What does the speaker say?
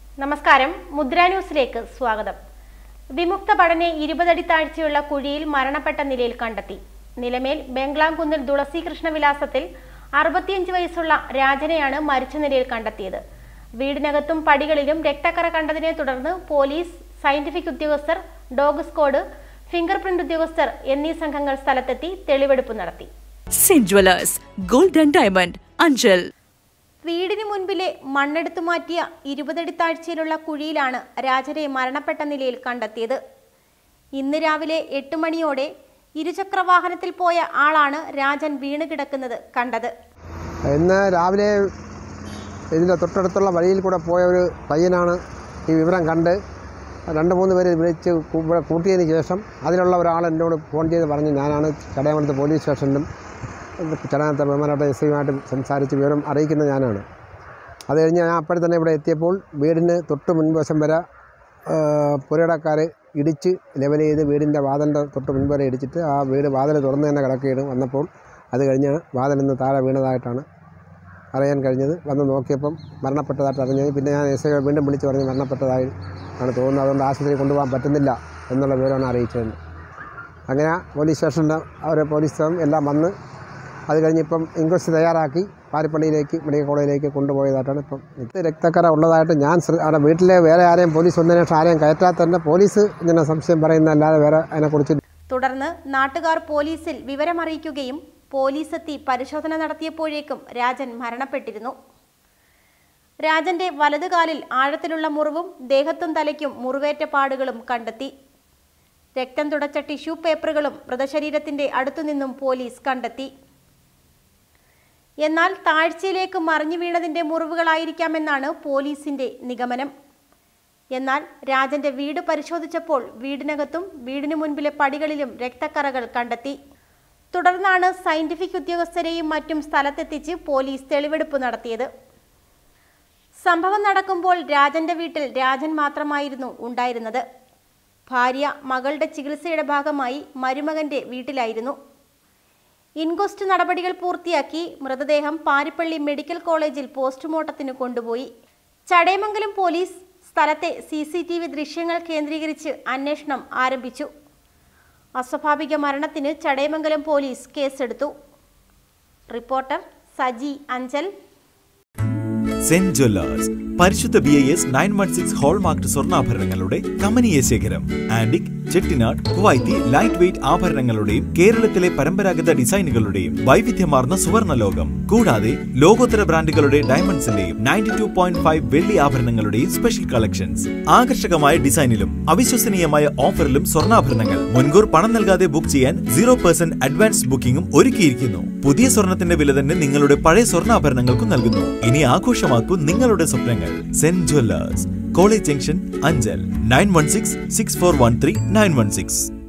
നമസ്കാരം മുദ്ര ന്യൂസിലേക്ക് സ്വാഗതം വിമുക്ത പഠനെ ഇരുപതടി താഴ്ചയുള്ള കുഴിയിൽ മരണപ്പെട്ട നിലയിൽ കണ്ടെത്തി നിലമേൽ ബംഗ്ലാംകുന്നിൽ തുളസി കൃഷ്ണവിലാസത്തിൽ അറുപത്തിയഞ്ച് വയസ്സുള്ള രാജനെയാണ് മരിച്ച നിലയിൽ കണ്ടെത്തിയത് വീടിനകത്തും പടികളിലും രക്തക്കറ കണ്ടതിനെ തുടർന്ന് പോലീസ് സയന്റിഫിക് ഉദ്യോഗസ്ഥർ ഡോഗ് സ്ക്വാഡ് ഫിംഗർ പ്രിന്റ് ഉദ്യോഗസ്ഥർ എന്നീ സംഘങ്ങൾ സ്ഥലത്തെത്തി തെളിവെടുപ്പ് നടത്തി Saint Jewellers gold and diamond Anchal വീടിന് മുൻപിലെ മണ്ണെടുത്തു മാറ്റിയ ഇരുപതടി താഴ്ചയിലുള്ള കുഴിയിലാണ് രാജനെ മരണപ്പെട്ട നിലയിൽ കണ്ടെത്തിയത് ഇന്ന് രാവിലെ എട്ട് മണിയോടെ ഇരുചക്ര വാഹനത്തിൽ പോയ ആളാണ് രാജൻ വീണ് കിടക്കുന്നത് കണ്ടത് ഇന്ന് രാവിലെ ഇതിൻ്റെ തൊട്ടടുത്തുള്ള വഴിയിൽ കൂടെ പോയ ഒരു പയ്യനാണ് ഈ വിവരം കണ്ട് രണ്ട് മൂന്ന് പേര് വിളിച്ച് കൂ- ഇവിടെ കൂട്ടിയതിന് ശേഷം അതിലുള്ള ഒരാൾ എന്നോട് ഫോൺ ചെയ്ത് പറഞ്ഞു ഞാനാണ് ചടയമംഗലത്ത് പോലീസ് സ്റ്റേഷനിലും ചടയമംഗലത്തെ ബഹുമാനപ്പെട്ട എസ് ഐയുമായിട്ട് സംസാരിച്ച് വിവരം അറിയിക്കുന്ന ഞാനാണ് അത് കഴിഞ്ഞ് ഞാൻ അപ്പോൾ തന്നെ ഇവിടെ എത്തിയപ്പോൾ വീടിന് തൊട്ട് മുൻവശം വരെ പുരയിടക്കാർ ഇടിച്ച് ലെവൽ ചെയ്ത് വീടിൻ്റെ വാതിലിൻ്റെ തൊട്ട് മുൻപ് വരെ ഇടിച്ചിട്ട് ആ വീട് വാതിൽ തുറന്ന് തന്നെ കിടക്കുകയാണ് വന്നപ്പോൾ അത് കഴിഞ്ഞ് വാതിലിൽ നിന്ന് താഴെ വീണതായിട്ടാണ് അറിയാൻ കഴിഞ്ഞത് വന്ന് നോക്കിയപ്പം മരണപ്പെട്ടതായിട്ട് അറിഞ്ഞത് പിന്നെ ഞാൻ എസ് ഐ വീണ്ടും വിളിച്ച് പറഞ്ഞ് മരണപ്പെട്ടതായി ആണ് തോന്നുന്നത് അതുകൊണ്ട് ആശുപത്രി കൊണ്ടുപോകാൻ പറ്റുന്നില്ല എന്നുള്ള വിവരമാണ് അറിയിച്ചത് അങ്ങനെ പോലീസ് സ്റ്റേഷൻ്റെ അവരെ പോലീസ് സ്റ്റേഷൻ എല്ലാം വന്ന് അത് കഴിഞ്ഞ് ഇപ്പം ഇൻക്വസ്റ്റ് തയ്യാറാക്കി പാരിപ്പള്ളിയിലേക്ക് മെഡിക്കൽ കോളേജിലേക്ക് കൊണ്ടുപോയതായിട്ടാണ് ഇപ്പം ഇത് രക്തക്കറ ഉള്ളതായിട്ട് ഞാൻ ശ്ര- അവിടെ വീട്ടിലെ വേറെ ആരെയും പോലീസ് ഒന്നിനെ ആരെയും കയറ്റാത്തന്നെ പോലീസ് ഇങ്ങനെ സംശയം പറയുന്നതല്ലാതെ വേറെ അതിനെക്കുറിച്ച് തുടർന്ന് നാട്ടുകാർ പോലീസിൽ വിവരമറിയിക്കുകയും പോലീസ് എത്തി പരിശോധന നടത്തിയപ്പോഴേക്കും രാജൻ മരണപ്പെട്ടിരുന്നു രാജന്റെ വലതുകാലിൽ ആഴത്തിലുള്ള മുറിവും ദേഹത്തും തലയ്ക്കും മുറിവേറ്റ പാടുകളും കണ്ടെത്തി രക്തം തുടച്ച ടിഷ്യൂ പേപ്പറുകളും മൃതശരീരത്തിന്റെ അടുത്തുനിന്നും പോലീസ് കണ്ടെത്തി എന്നാൽ താഴ്ചയിലേക്ക് മറിഞ്ഞു വീണതിന്റെ മുറിവുകളായിരിക്കാമെന്നാണ് പോലീസിന്റെ നിഗമനം എന്നാൽ രാജന്റെ വീട് പരിശോധിച്ചപ്പോൾ വീടിനകത്തും വീടിനു മുൻപിലെ പടികളിലും രക്തക്കറകൾ കണ്ടെത്തി തുടർന്നാണ് സയന്റിഫിക് ഉദ്യോഗസ്ഥരെയും മറ്റും സ്ഥലത്തെത്തിച്ച് പോലീസ് തെളിവെടുപ്പ് നടത്തിയത് സംഭവം നടക്കുമ്പോൾ രാജന്റെ വീട്ടിൽ രാജൻ മാത്രമായിരുന്നു ഉണ്ടായിരുന്നത് ഭാര്യ മകളുടെ ചികിത്സയുടെ ഭാഗമായി മരുമകന്റെ വീട്ടിലായിരുന്നു ഇൻക്വസ്റ്റ് നടപടികൾ പൂർത്തിയാക്കി മൃതദേഹം പാരിപ്പള്ളി മെഡിക്കൽ കോളേജിൽ പോസ്റ്റ്മോർട്ടത്തിന് കൊണ്ടുപോയി ചടയമംഗലം പോലീസ് സ്ഥലത്തെ സി സി ടി വി ദൃശ്യങ്ങൾ കേന്ദ്രീകരിച്ച് അന്വേഷണം ആരംഭിച്ചു അസ്വാഭാവിക മരണത്തിന് ചടയമംഗലം പോലീസ് കേസെടുത്തു reporter Saji Anchal Saint Jewellers പരിശുദ്ധ B I S nine one six hallmark സ്വർണ്ണാഭരണങ്ങളുടെ കമനീയ ശേഖരം antique Chettinad Kuwaiti light weight ആഭരണങ്ങളുടെയും കേരളത്തിലെ പരമ്പരാഗത ഡിസൈനുകളുടെയും വൈവിധ്യമാർന്ന സുവർണ്ണ ലോകം കൂടാതെ ലോകോത്തര ബ്രാൻഡുകളുടെ ഡയമണ്ട്സിന്റെയും നയൻറ്റി ടു പോയിന്റ് ഫൈവ് വെള്ളി ആഭരണങ്ങളുടെയും സ്പെഷ്യൽ കളക്ഷൻസ് ആകർഷകമായ ഡിസൈനിലും അവിശ്വസനീയമായ ഓഫറിലും സ്വർണ്ണാഭരണങ്ങൾ മുൻകൂർ പണം നൽകാതെ ബുക്ക് ചെയ്യാൻ സീറോ പെർസെന്റ് അഡ്വാൻസ് ബുക്കിംഗും ഒരുക്കിയിരിക്കുന്നു പുതിയ സ്വർണത്തിന്റെ വില തന്നെ നിങ്ങളുടെ പഴയ സ്വർണ്ണാഭരണങ്ങൾക്കും നൽകുന്നു ഇനി ആഘോഷമാക്കൂ നിങ്ങളുടെ സ്വപ്നങ്ങൾ Saint Jewellers college junction Anchal nine one six six four one three nine one six